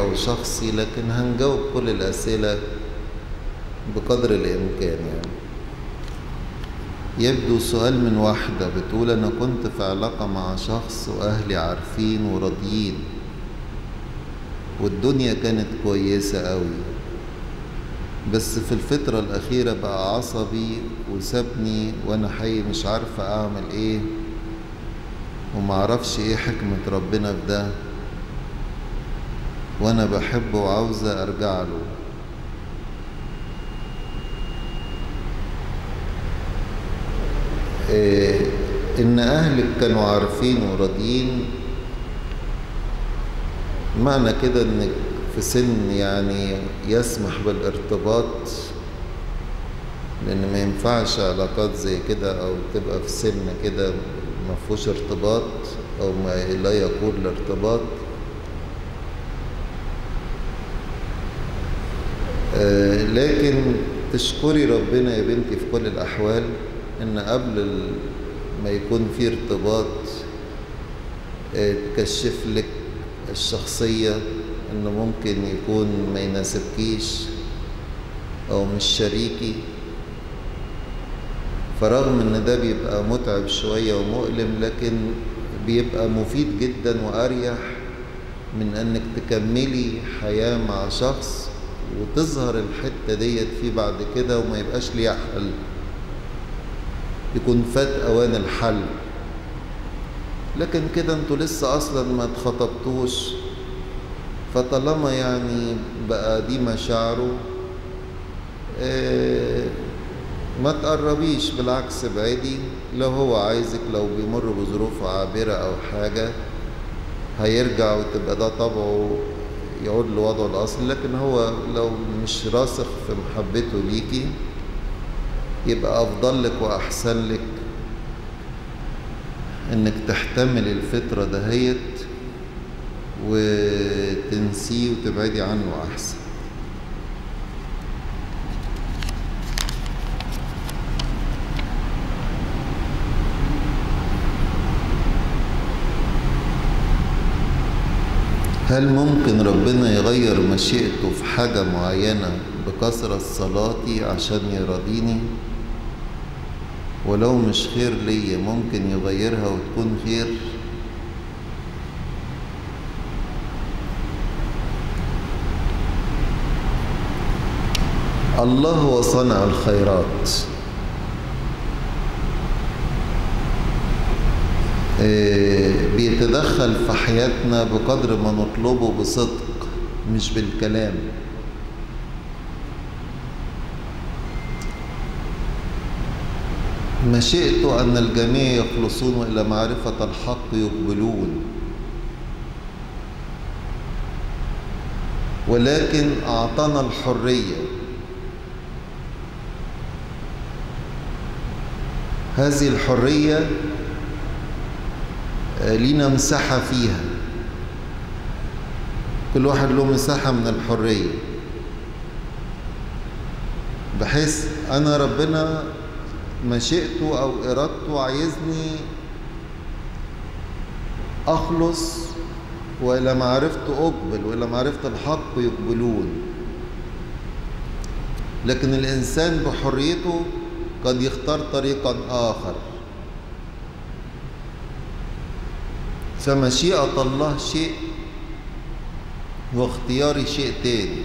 أو شخصي لكن هنجاوب كل الأسئلة بقدر الإمكان يعني يبدو سؤال من واحدة بتقول أنا كنت في علاقة مع شخص وأهلي عارفين وراضيين والدنيا كانت كويسة قوي بس في الفترة الأخيرة بقى عصبي وسابني وأنا حي مش عارفة أعمل إيه ومعرفش إيه حكمة ربنا في ده وأنا بحبه وعاوزة أرجع له إيه إن أهلك كانوا عارفين وراضيين معنى كده إنك في سن يعني يسمح بالارتباط لأن ما ينفعش علاقات زي كده أو تبقى في سن كده ما فيهوش ارتباط أو ما لا يقول الارتباط آه لكن تشكري ربنا يا بنتي في كل الأحوال إن قبل ما يكون في ارتباط آه تكشف لك الشخصية إنه ممكن يكون ما يناسبكيش أو مش شريكي فرغم إن ده بيبقى متعب شوية ومؤلم لكن بيبقى مفيد جدا وأريح من إنك تكملي حياة مع شخص وتظهر الحتة ديت فيه بعد كده وما يبقاش ليها حل يكون فات أوان الحل لكن كده انتوا لسه أصلا ما اتخطبتوش فطالما يعني بقى دي مشاعره اه ما تقربيش بالعكس ابعدي لو هو عايزك لو بيمر بظروف عابرة أو حاجة هيرجع وتبقى ده طبعه يعود لوضعه الأصلي لكن هو لو مش راسخ في محبته ليكي يبقى أفضل لك وأحسن لك إنك تحتمل الفترة دهيت وتنسيه وتبعدي عنه أحسن هل ممكن ربنا يغير مشيئته في حاجة معينة بكثرة صلاتي عشان يراضيني ولو مش خير ليا ممكن يغيرها وتكون خير الله هو صانع الخيرات بيتدخل في حياتنا بقدر ما نطلبه بصدق مش بالكلام مشيئته أن الجميع يخلصون إلى معرفة الحق يقبلون ولكن أعطانا الحرية هذه الحرية لينا مساحة فيها كل واحد له مساحة من الحرية بحيث أنا ربنا مشيئته أو إرادته عايزني أخلص وإلى معرفته أقبل وإلى معرفة الحق يقبلون لكن الإنسان بحريته قد يختار طريقا آخر فمشيئة الله شيء واختياري شيء تاني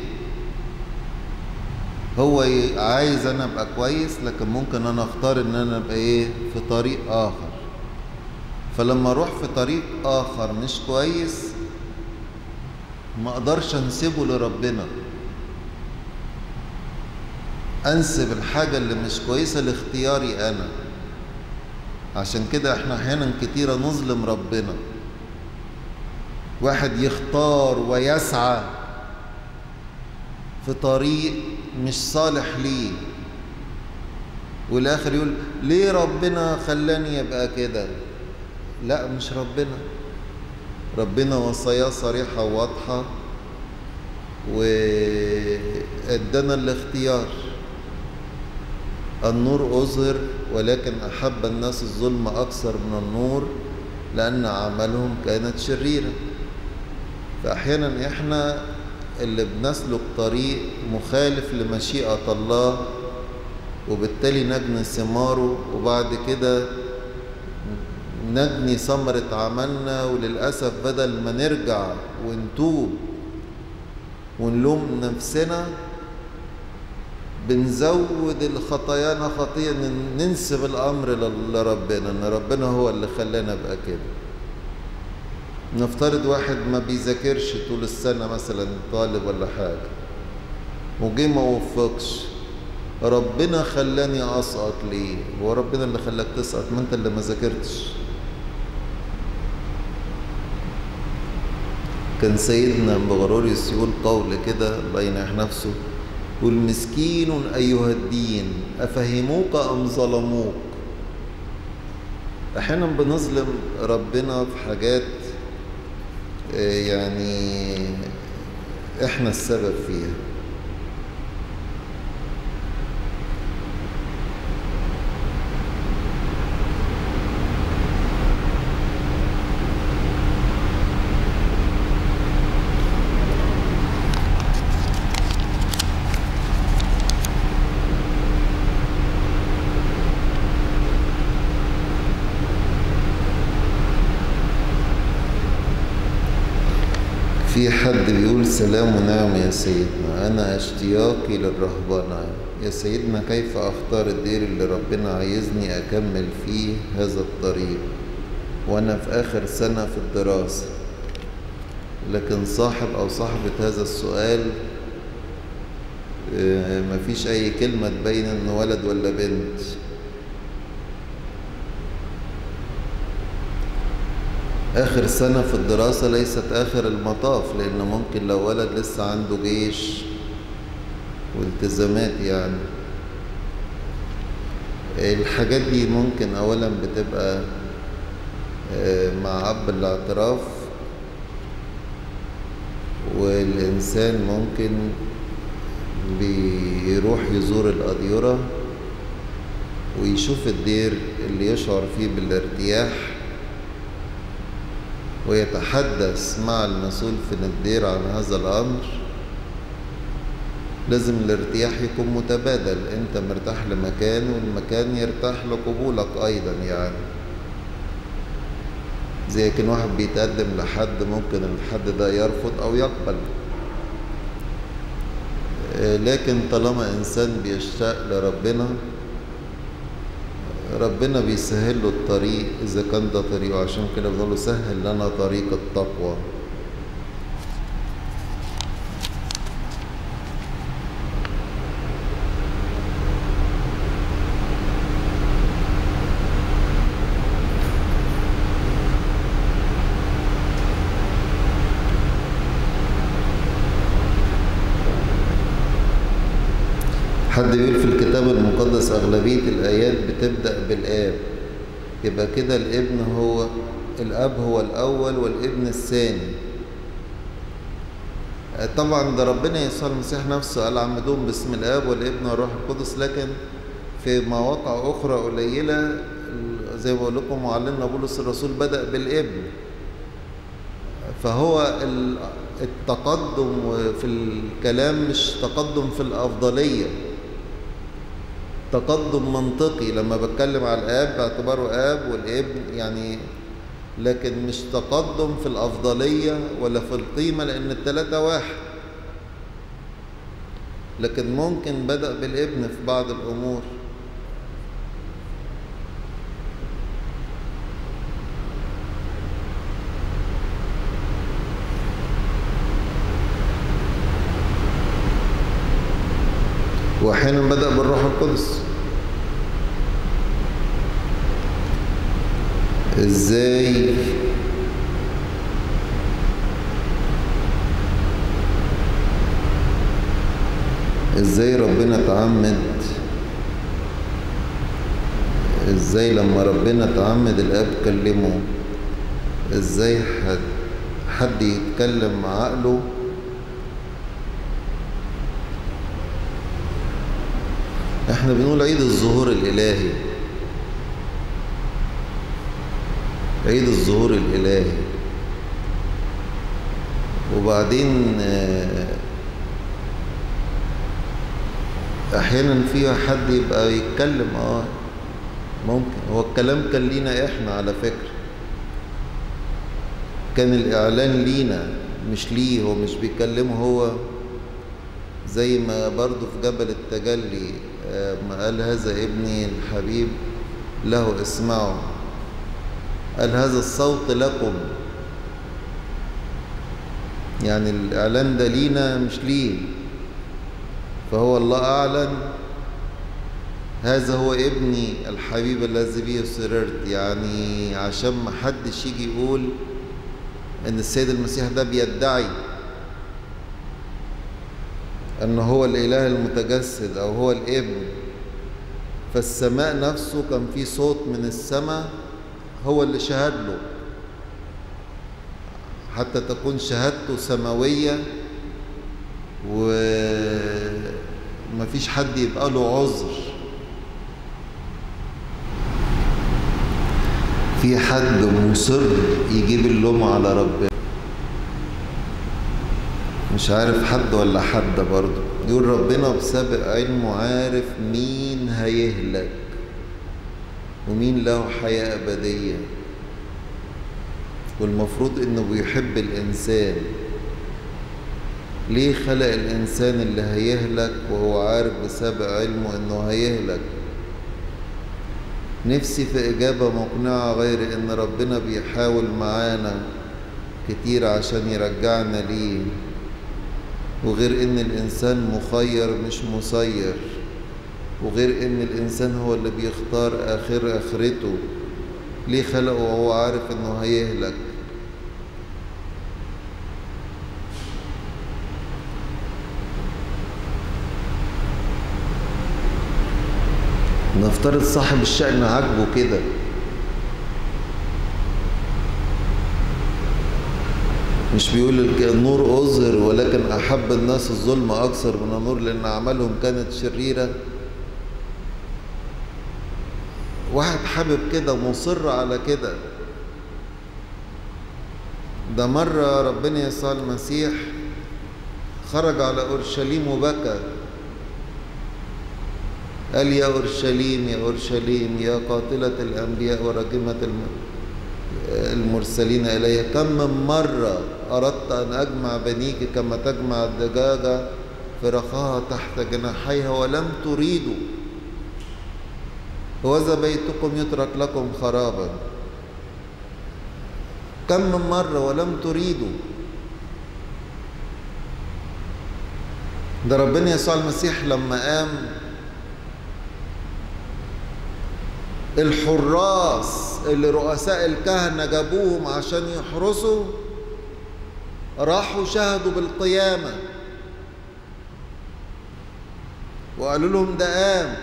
هو عايز انا ابقى كويس لكن ممكن انا اختار ان انا ابقى ايه في طريق اخر فلما اروح في طريق اخر مش كويس ما اقدرش انسبه لربنا انسب الحاجة اللي مش كويسة لاختياري انا عشان كده احنا احيانا كتيرة نظلم ربنا واحد يختار ويسعى في طريق مش صالح ليه والاخر يقول ليه ربنا خلاني ابقى كده لا مش ربنا ربنا وصاياه صريحة وواضحة وادانا الاختيار النور أظهر ولكن أحب الناس الظلم أكثر من النور لأن أعمالهم كانت شريرة فأحيانا إحنا اللي بنسلك طريق مخالف لمشيئة الله وبالتالي نجني ثماره وبعد كده نجني ثمرة عملنا وللأسف بدل ما نرجع ونتوب ونلوم نفسنا بنزود الخطايانا خطية ننسب الأمر لربنا إن ربنا هو اللي خلانا بقى كده نفترض واحد ما بيذاكرش طول السنة مثلا طالب ولا حاجة وجه ما وفقش ربنا خلاني أسقط ليه؟ هو ربنا اللي خلاك تسقط ما أنت اللي ما ذاكرتش كان سيدنا بغروريوس يقول قول كده الله ينح نفسه يقول مسكين أيها الدين أفهموك أم ظلموك أحيانا بنظلم ربنا في حاجات يعني إحنا السبب فيها في حد بيقول سلام ونعم يا سيدنا أنا اشتياقي للرهبنة يا سيدنا كيف أختار الدير اللي ربنا عايزني أكمل فيه هذا الطريق وأنا في آخر سنة في الدراسة لكن صاحب أو صاحبة هذا السؤال مفيش أي كلمة تبين إن ولد ولا بنت آخر سنة في الدراسة ليست آخر المطاف لأن ممكن لو ولد لسه عنده جيش والتزامات يعني الحاجات دي ممكن أولا بتبقى مع أب الاعتراف والإنسان ممكن بيروح يزور الأديرة ويشوف الدير اللي يشعر فيه بالارتياح ويتحدث مع المسؤول في الدير عن هذا الأمر لازم الارتياح يكون متبادل انت مرتاح لمكان والمكان يرتاح لقبولك ايضا يعني زي كان واحد بيتقدم لحد ممكن الحد ده يرفض او يقبل لكن طالما انسان بيشتاق لربنا ربنا بيسهل له الطريق إذا كان ده طريقه عشان كده بنقول له سهل لنا طريق التقوى حد يقول في الكتاب المقدس أغلبية الآيات بتبدأ بالآب يبقى كده الابن هو الأب هو الأول والابن الثاني طبعا ده ربنا يسوع المسيح نفسه قال عمدوهم باسم الآب والابن والروح القدس لكن في مواقع أخرى قليلة زي ما بقول لكم معلمنا بولس الرسول بدأ بالابن فهو التقدم في الكلام مش تقدم في الأفضلية تقدم منطقي لما بتكلم على الاب باعتباره اب والابن يعني لكن مش تقدم في الافضليه ولا في القيمه لان الثلاثه واحد لكن ممكن بدا بالابن في بعض الامور واحيانا بدا بالروح القدس ازاي ازاي ربنا تعمد ازاي لما ربنا تعمد الاب كلمه ازاي حد حد يتكلم مع عقله احنا بنقول عيد الظهور الالهي عيد الظهور الالهي وبعدين احيانا فيها حد يبقى يتكلم اه ممكن هو الكلام كان لينا احنا على فكرة كان الاعلان لينا مش ليه هو مش بيكلمه هو زي ما برضو في جبل التجلي ما قال هذا ابني الحبيب له اسمعوا قال هذا الصوت لكم يعني الإعلان ده لينا مش ليه فهو الله أعلن هذا هو ابني الحبيب الذي به سررت يعني عشان ما حدش يجي يقول ان السيد المسيح ده بيدعي ان هو الاله المتجسد او هو الابن فالسماء نفسه كان في صوت من السماء هو اللي شهد له حتى تكون شهادته سماوية ومفيش حد يبقى له عذر في حد مصر يجيب اللوم على ربنا مش عارف حد ولا حد برضه يقول ربنا بسابق علمه عارف مين هيهلك ومين له حياة أبدية والمفروض إنه بيحب الإنسان ليه خلق الإنسان اللي هيهلك وهو عارف بسابق علمه إنه هيهلك نفسي في إجابة مقنعة غير إن ربنا بيحاول معانا كتير عشان يرجعنا ليه وغير إن الإنسان مخير مش مسير وغير إن الإنسان هو اللي بيختار آخر آخرته ليه خلقه وهو عارف إنه هيهلك نفترض صاحب الشأن عاجبه كده مش بيقول النور أظهر ولكن أحب الناس الظلم أكثر من النور لأن أعمالهم كانت شريرة واحد حابب كده مصر على كده ده مرة ربنا يسوع المسيح خرج على أورشليم وبكى قال يا أورشليم يا أورشليم يا قاتلة الأنبياء وراجمة المرسلين إليها كم من مرة أردت أن أجمع بنيك كما تجمع الدجاجة فرخها تحت جناحيها ولم تريدوا وذا بيتكم يترك لكم خرابا كم من مرة ولم تريدوا ده ربنا يسوع المسيح لما قام الحراس اللي رؤساء الكهنة جابوهم عشان يحرسوا راحوا شهدوا بالقيامة وقالوا لهم ده قام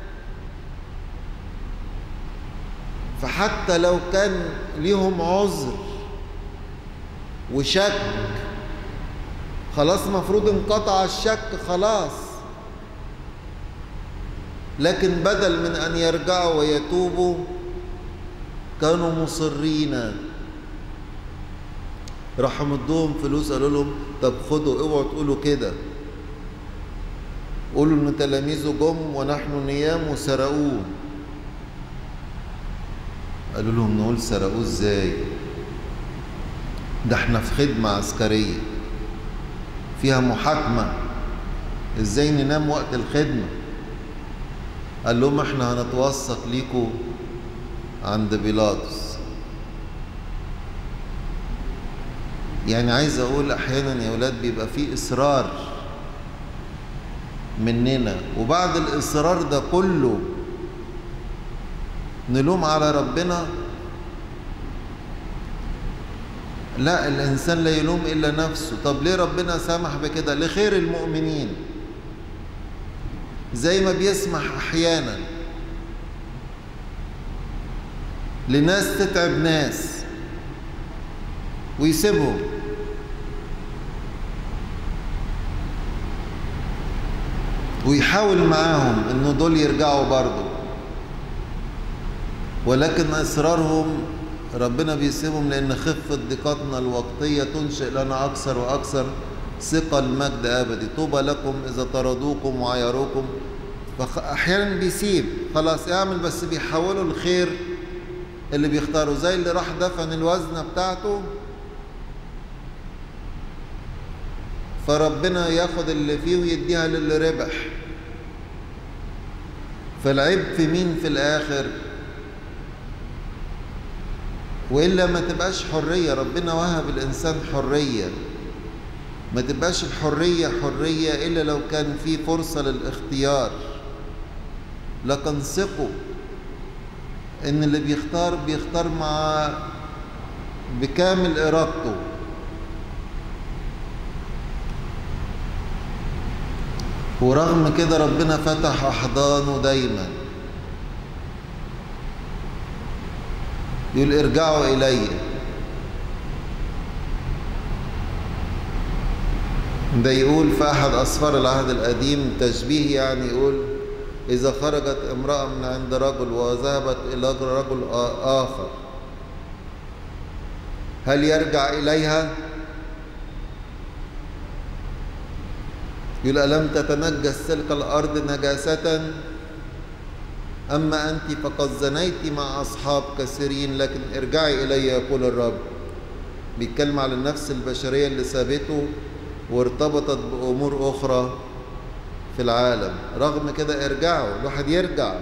فحتى لو كان ليهم عذر وشك خلاص مفروض انقطع الشك خلاص لكن بدل من أن يرجعوا ويتوبوا كانوا مصرين راحوا مدوهم فلوس قالوا لهم طب خدوا اوعوا تقولوا كده قولوا ان تلاميذه جم ونحن نيام وسرقوه قالوا لهم نقول سرقوه ازاي ده احنا في خدمة عسكرية فيها محاكمة ازاي ننام وقت الخدمة قال لهم احنا هنتوثق ليكوا عند بيلاطس يعني عايز اقول احيانا يا ولاد بيبقى في اصرار مننا وبعد الاصرار ده كله نلوم على ربنا لا الانسان لا يلوم الا نفسه طب ليه ربنا سمح بكده لخير المؤمنين زي ما بيسمح احيانا لناس تتعب ناس ويسيبهم ويحاول معاهم انه دول يرجعوا برضه ولكن اصرارهم ربنا بيسيبهم لان خفه ضيقتنا الوقتيه تنشئ لنا اكثر واكثر ثقل مجد ابدي طوبى لكم اذا طردوكم وعيروكم فأحيانا بيسيب خلاص اعمل بس بيحوله الخير اللي بيختاره زي اللي راح دفن الوزنة بتاعته فربنا ياخد اللي فيه ويديها للي ربح فالعيب في مين في الآخر وإلا ما تبقاش حرية ربنا وهب الإنسان حرية ما تبقاش الحرية حرية إلا لو كان في فرصة للاختيار لكن ثقوا إن اللي بيختار بيختار مع بكامل إرادته ورغم كده ربنا فتح أحضانه دايما يقول ارجعوا إلي ده يقول في أحد أسفار العهد القديم تشبيه يعني يقول إذا خرجت امرأة من عند رجل وذهبت إلى رجل آخر هل يرجع إليها؟ يقول ألم تتنجس تلك الأرض نجاسة أما أنت فقد زنيت مع أصحاب كثيرين لكن ارجعي إلي يقول الرب بيتكلم على النفس البشرية اللي سابته وارتبطت بأمور أخرى في العالم رغم كده ارجعوا الواحد يرجع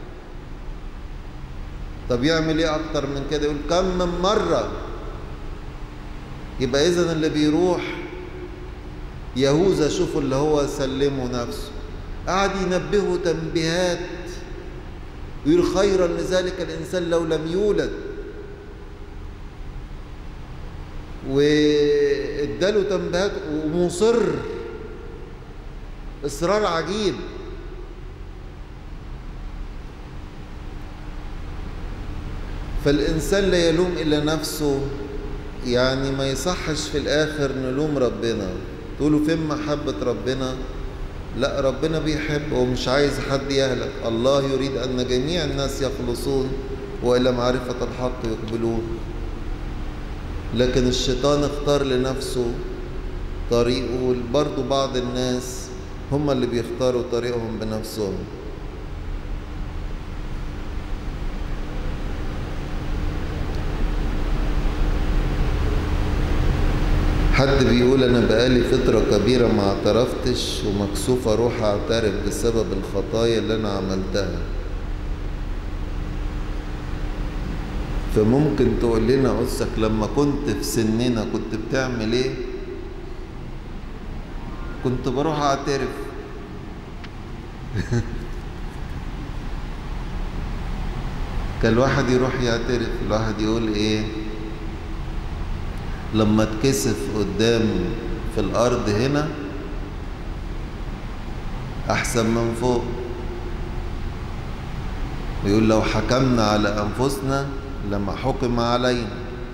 طب يعمل ايه اكتر من كده يقول كم من مرة يبقى اذا اللي بيروح يهوذا شوفوا اللي هو سلمه نفسه قعد ينبهه تنبيهات يقول خيرا لذلك الانسان لو لم يولد واداله تنبيهات ومصر اصرار عجيب فالانسان لا يلوم الا نفسه يعني ما يصحش في الاخر نلوم ربنا تقولوا فين محبه ربنا لا ربنا بيحب ومش عايز حد يهلك الله يريد ان جميع الناس يخلصون والى معرفه الحق يقبلون لكن الشيطان اختار لنفسه طريقه برضه بعض الناس هم اللي بيختاروا طريقهم بنفسهم حد بيقول انا بقالي فترة كبيرة ما اعترفتش ومكسوف اروح اعترف بسبب الخطايا اللي انا عملتها فممكن تقول لنا قصك لما كنت في سننا كنت بتعمل ايه كنت بروح اعترف كان الواحد يروح يعترف الواحد يقول ايه لما اتكسف قدام في الارض هنا احسن من فوق يقول لو حكمنا على انفسنا لما حكم علينا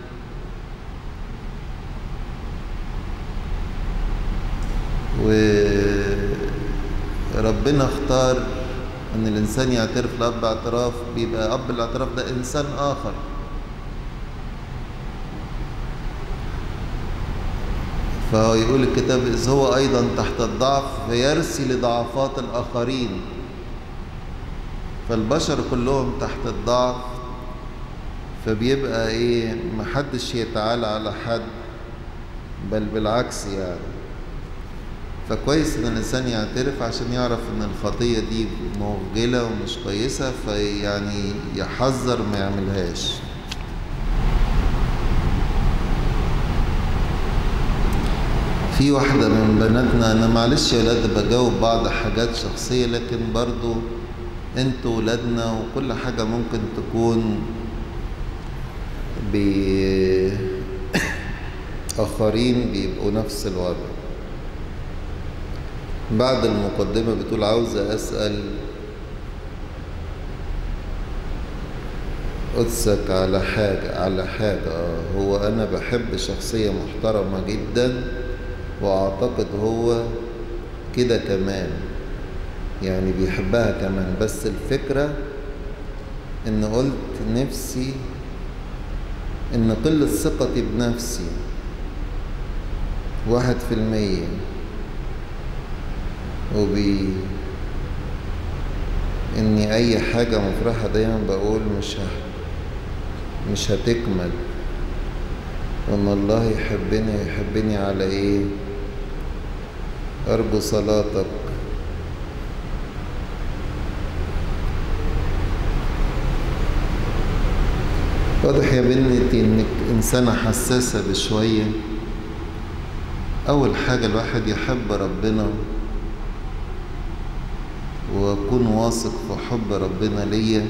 وربنا اختار ان الانسان يعترف لاب اعتراف بيبقى اب الاعتراف ده انسان اخر فهو يقول الكتاب إذ هو أيضا تحت الضعف فيرسي لضعفات الآخرين فالبشر كلهم تحت الضعف فبيبقى إيه محدش يتعالى على حد بل بالعكس يعني فكويس إن الإنسان يعترف عشان يعرف إن الخطية دي مغجلة ومش كويسة فيعني يحذر ما يعملهاش في واحدة من بناتنا أنا معلش يا ولاد بجاوب بعض حاجات شخصية لكن برضو انتوا ولادنا وكل حاجة ممكن تكون آخرين بيبقوا نفس الوضع بعد المقدمة بتقول عاوزة أسأل قدسك على حاجة على حاجة هو أنا بحب شخصية محترمة جداً واعتقد هو كده كمان يعني بيحبها كمان بس الفكرة ان قلت نفسي ان قلة ثقتي بنفسي واحد في المية وبي اني اي حاجة مفرحة دايما بقول مش ه... مش هتكمل وان الله يحبني يحبني على ايه ارجو صلاتك واضح يا بنتي انك انسانة حساسة بشوية اول حاجة الواحد يحب ربنا واكون واثق في حب ربنا ليا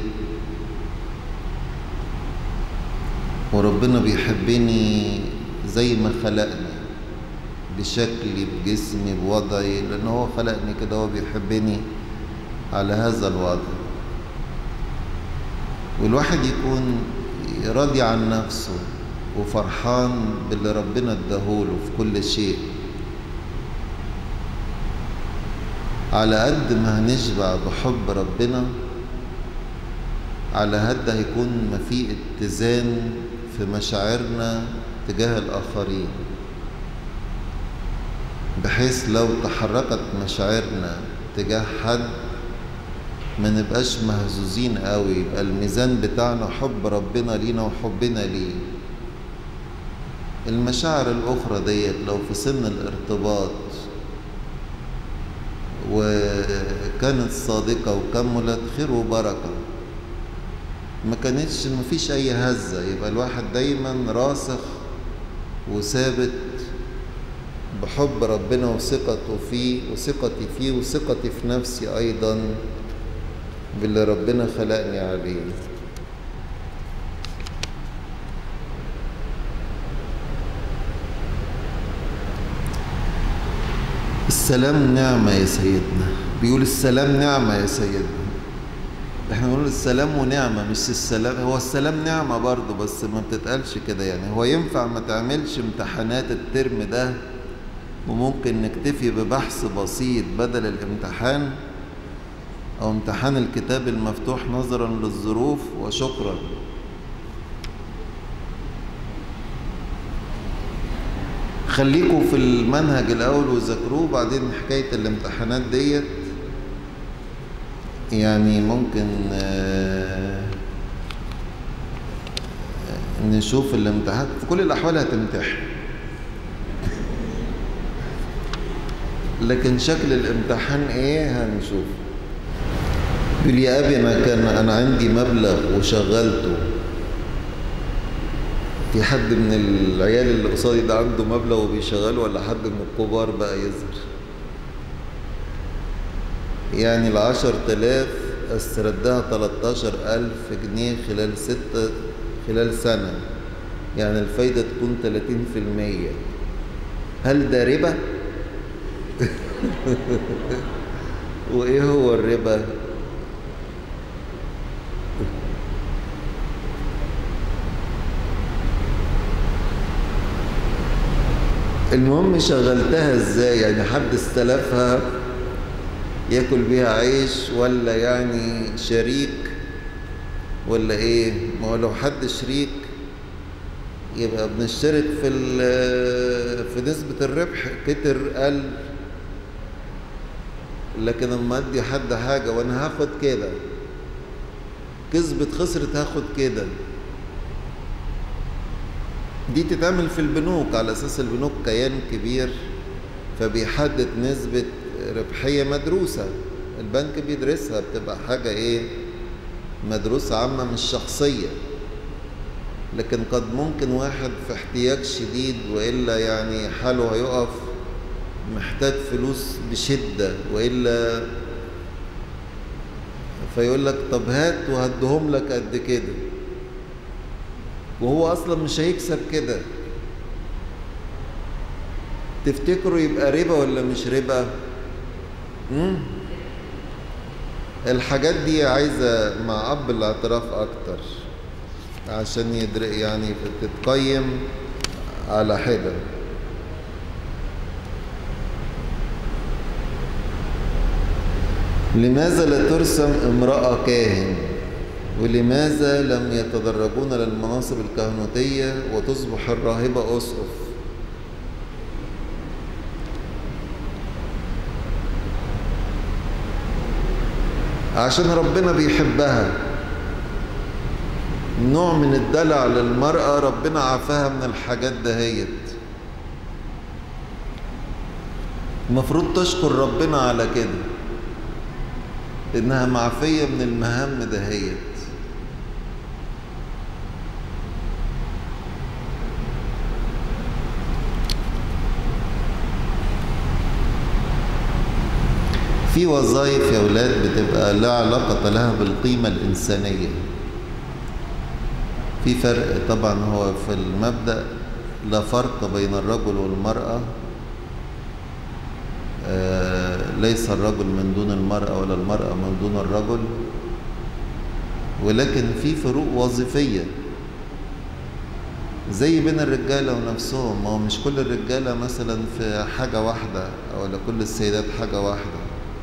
وربنا بيحبني زي ما خلقني بشكلي بجسمي بوضعي لان هو خلقني كده هو بيحبني على هذا الوضع والواحد يكون راضي عن نفسه وفرحان باللي ربنا اداهوله في كل شيء على قد ما هنشبع بحب ربنا على قد هيكون ما في اتزان في مشاعرنا تجاه الآخرين بحيث لو تحركت مشاعرنا تجاه حد ما نبقاش مهزوزين قوي يبقى الميزان بتاعنا حب ربنا لينا وحبنا ليه المشاعر الأخرى ديت لو في سن الارتباط وكانت صادقة وكملت خير وبركة ما كانتش ما فيش أي هزة يبقى الواحد دايما راسخ وثابت بحب ربنا وثقته فيه وثقتي فيه وثقتي في نفسي أيضا باللي ربنا خلقني عليه السلام نعمة يا سيدنا بيقول السلام نعمة يا سيدنا احنا بنقول السلام ونعمة مش السلام هو السلام نعمة برضه بس ما بتتقالش كده يعني هو ينفع ما تعملش امتحانات الترم ده وممكن نكتفي ببحث بسيط بدل الامتحان أو امتحان الكتاب المفتوح نظرا للظروف وشكرا خليكوا في المنهج الأول وذاكروه بعدين حكاية الامتحانات ديت يعني ممكن نشوف الامتحان في كل الأحوال هتمتحن لكن شكل الامتحان ايه هنشوف يقول يا ابي انا كان انا عندي مبلغ وشغلته في حد من العيال اللي قصادي ده عنده مبلغ وبيشغله ولا حد من الكبار بقى يظهر يعني العشر تلاف استردها تلاتاشر ألف جنيه خلال ستة خلال سنة يعني الفايدة تكون تلاتين في المية هل ده ربا؟ وإيه هو الربا؟ المهم شغلتها ازاي يعني حد استلفها ياكل بيها عيش ولا يعني شريك ولا ايه ما هو لو حد شريك يبقى بنشترك في في نسبة الربح كتر قل لكن اما ادي حد حاجة وانا هاخد كده كسبت خسرت هاخد كده دي تتعمل في البنوك على اساس البنوك كيان كبير فبيحدد نسبة ربحية مدروسة البنك بيدرسها بتبقى حاجة ايه مدروسة عامة مش شخصية لكن قد ممكن واحد في احتياج شديد وإلا يعني حاله هيقف محتاج فلوس بشدة وإلا فيقول لك طب هات وهدهم لك قد كده وهو اصلا مش هيكسب كده تفتكروا يبقى ربا ولا مش ربا مم؟ الحاجات دي عايزة مع أب الاعتراف أكتر عشان يدرك يعني تتقيم على حدة لماذا لا ترسم امرأة كاهن ولماذا لم يتدرجون للمناصب الكهنوتية وتصبح الراهبة أسقف عشان ربنا بيحبها نوع من الدلع للمرأة ربنا عافاها من الحاجات دهيت المفروض تشكر ربنا على كده انها معفية من المهام دهيت في وظائف يا ولاد بتبقى لا علاقة لها بالقيمة الإنسانية في فرق طبعا هو في المبدأ لا فرق بين الرجل والمرأة آه ليس الرجل من دون المرأة ولا المرأة من دون الرجل ولكن في فروق وظيفية زي بين الرجالة ونفسهم ما هو مش كل الرجالة مثلا في حاجة واحدة ولا كل السيدات حاجة واحدة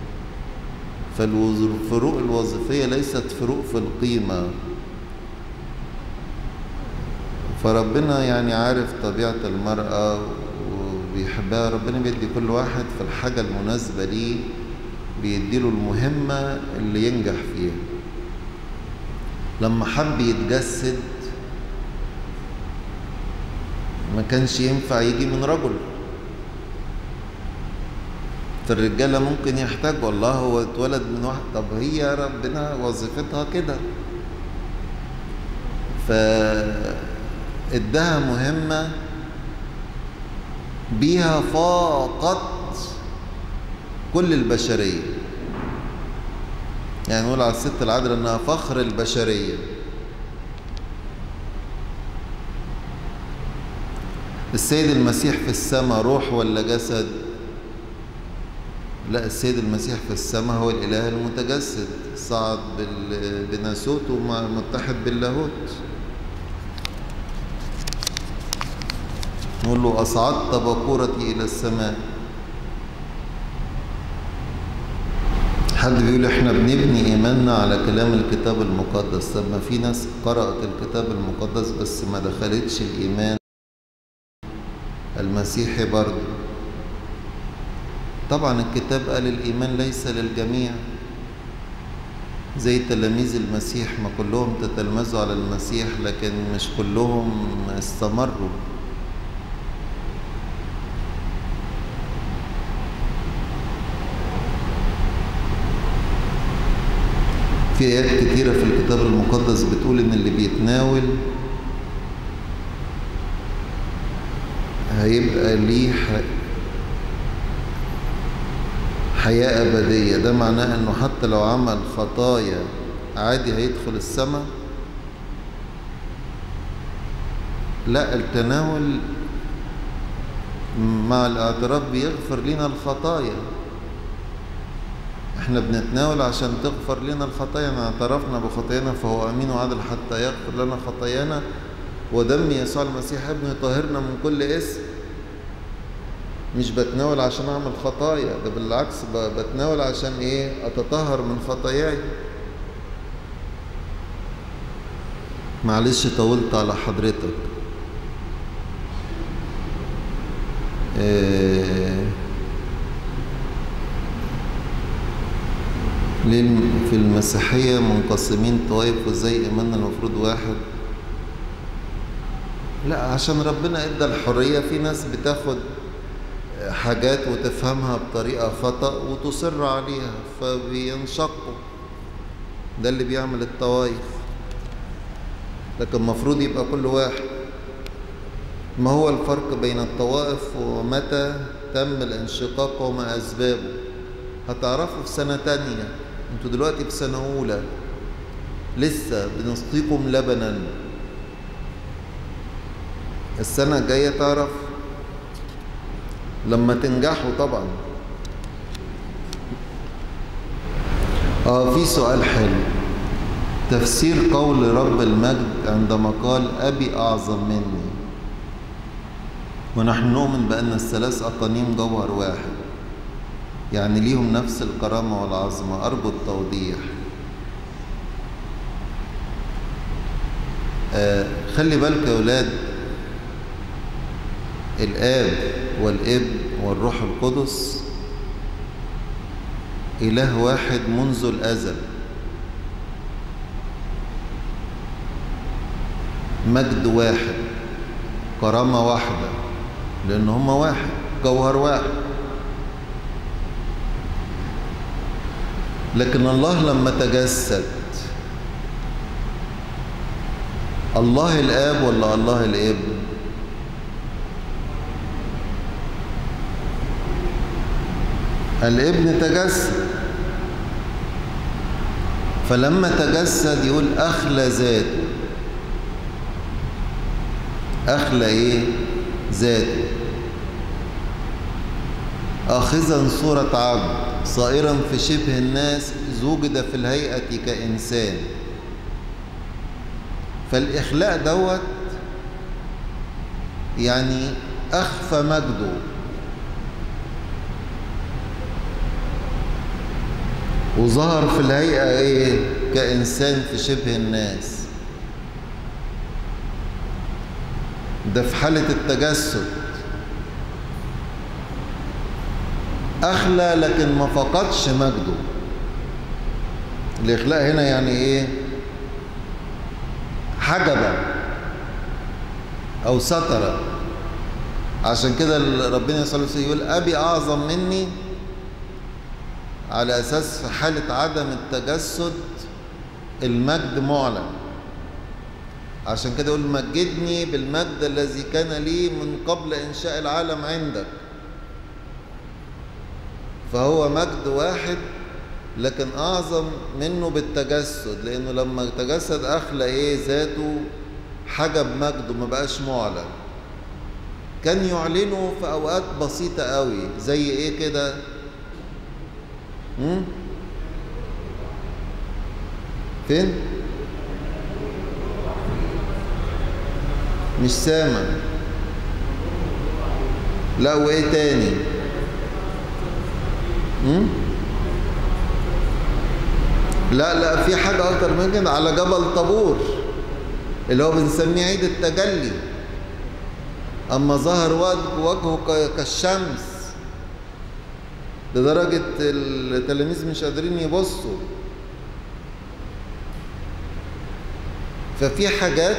فالفروق الوظيفية ليست فروق في القيمة فربنا يعني عارف طبيعة المرأة وبيحبها ربنا بيدي كل واحد في الحاجة المناسبة ليه بيديله المهمة اللي ينجح فيها لما حب يتجسد ما كانش ينفع يجي من رجل فالرجاله ممكن يحتاج والله هو اتولد من واحد طب هي ربنا وظيفتها كده فادها مهمه بيها فاقت كل البشريه يعني نقول على الست العذراء انها فخر البشريه السيد المسيح في السماء روح ولا جسد لا السيد المسيح في السماء هو الإله المتجسد صعد بناسوته متحد باللاهوت نقول له أصعدت بكورتي إلى السماء حد بيقول احنا بنبني ايماننا على كلام الكتاب المقدس طب ما في ناس قرأت الكتاب المقدس بس ما دخلتش الايمان المسيحي برضه طبعا الكتاب قال الإيمان ليس للجميع زي تلاميذ المسيح ما كلهم تتلمذوا على المسيح لكن مش كلهم استمروا في آيات كتيرة في الكتاب المقدس بتقول إن اللي بيتناول هيبقى ليه حياة أبدية ده معناه أنه حتى لو عمل خطايا عادي هيدخل السماء لا التناول مع الاعتراف بيغفر لنا الخطايا احنا بنتناول عشان تغفر لنا الخطايا ان اعترفنا بخطايانا فهو امين وعدل حتى يغفر لنا خطايانا ودم يسوع المسيح ابنه يطهرنا من كل اسم مش بتناول عشان اعمل خطايا ده بالعكس بتناول عشان ايه اتطهر من خطاياي معلش طولت على حضرتك إيه ليه في المسيحية منقسمين طوائف وازاي ايماننا المفروض واحد لا عشان ربنا ادى الحرية في ناس بتاخد حاجات وتفهمها بطريقة خطأ وتصر عليها فبينشقوا ده اللي بيعمل الطوائف لكن المفروض يبقى كل واحد ما هو الفرق بين الطوائف ومتى تم الانشقاق وما أسبابه هتعرفوا في سنة تانية انتوا دلوقتي في سنة أولى لسه بنسقيكم لبنا السنة الجاية تعرف لما تنجحوا طبعا اه في سؤال حلو تفسير قول رب المجد عندما قال أبي أعظم مني ونحن نؤمن بأن الثلاث أقانيم جوهر واحد يعني ليهم نفس الكرامة والعظمة أرجو التوضيح آه خلي بالك يا ولاد الآب والابن والروح القدس إله واحد منذ الأزل مجد واحد كرامة واحدة لأن هما واحد جوهر واحد لكن الله لما تجسد الله الآب ولا الله الابن الابن تجسد فلما تجسد يقول أخلى ذاته أخلى إيه ذاته آخذا صورة عبد صائرا في شبه الناس زوجد في الهيئة كإنسان فالإخلاء دوت يعني أخفى مجده وظهر في الهيئة إيه كإنسان في شبه الناس ده في حالة التجسد أخلى لكن ما فقدش مجده الإخلاء هنا يعني إيه حجب أو ستر عشان كده ربنا صلى الله عليه وسلم يقول أبي أعظم مني على أساس في حالة عدم التجسد المجد معلن عشان كده يقول مجدني بالمجد الذي كان لي من قبل إنشاء العالم عندك فهو مجد واحد لكن أعظم منه بالتجسد لأنه لما تجسد أخلى إيه ذاته حجب مجده ما بقاش معلن كان يعلنه في أوقات بسيطة قوي زي إيه كده مم؟ فين مش سامع لا وايه تاني مم؟ لا لا في حاجة أكتر من كده على جبل طابور اللي هو بنسميه عيد التجلي أما ظهر وجهه كالشمس لدرجة التلاميذ مش قادرين يبصوا ففي حاجات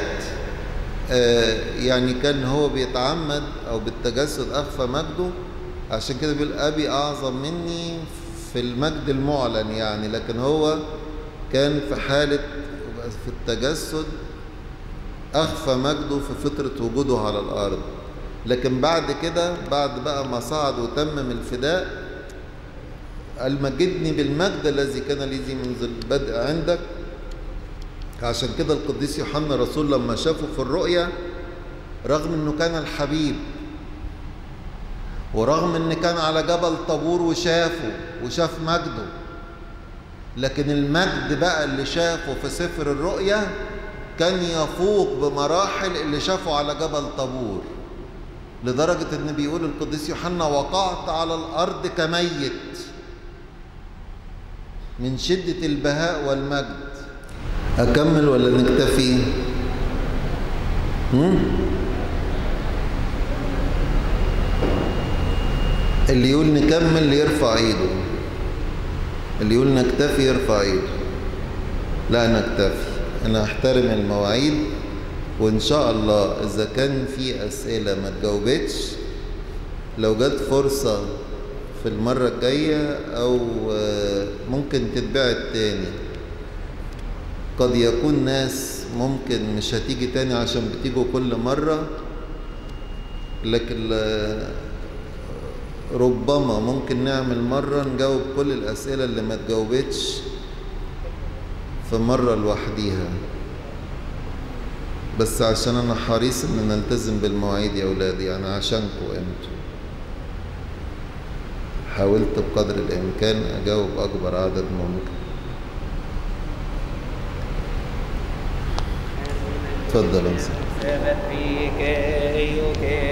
يعني كان هو بيتعمد أو بالتجسد أخفى مجده عشان كده بيقول أبي أعظم مني في المجد المعلن يعني لكن هو كان في حالة في التجسد أخفى مجده في فترة وجوده على الأرض لكن بعد كده بعد بقى ما صعد وتمم الفداء قال مجدني بالمجد الذي كان لي منذ البدء عندك عشان كده القديس يوحنا الرسول لما شافه في الرؤيا رغم انه كان الحبيب ورغم ان كان على جبل طابور وشافه وشاف مجده لكن المجد بقى اللي شافه في سفر الرؤيا كان يفوق بمراحل اللي شافه على جبل طابور لدرجة ان بيقول القديس يوحنا وقعت على الارض كميت من شدة البهاء والمجد أكمل ولا نكتفي؟ هم؟ اللي يقول نكمل يرفع ايده اللي يقول نكتفي يرفع ايده لا نكتفي انا احترم المواعيد وان شاء الله اذا كان في اسئله ما تجاوبتش لو جت فرصه في المره الجايه او ممكن تتبعت تاني قد يكون ناس ممكن مش هتيجي تاني عشان بتيجوا كل مرة لكن ربما ممكن نعمل مرة نجاوب كل الأسئلة اللي ما تجاوبتش في مرة لوحديها بس عشان أنا حريص إن نلتزم بالمواعيد يا أولادي يعني عشانكم أنتوا حاولت بقدر الإمكان أجاوب أكبر عدد ممكن اتفضل يا سبت فيك أيك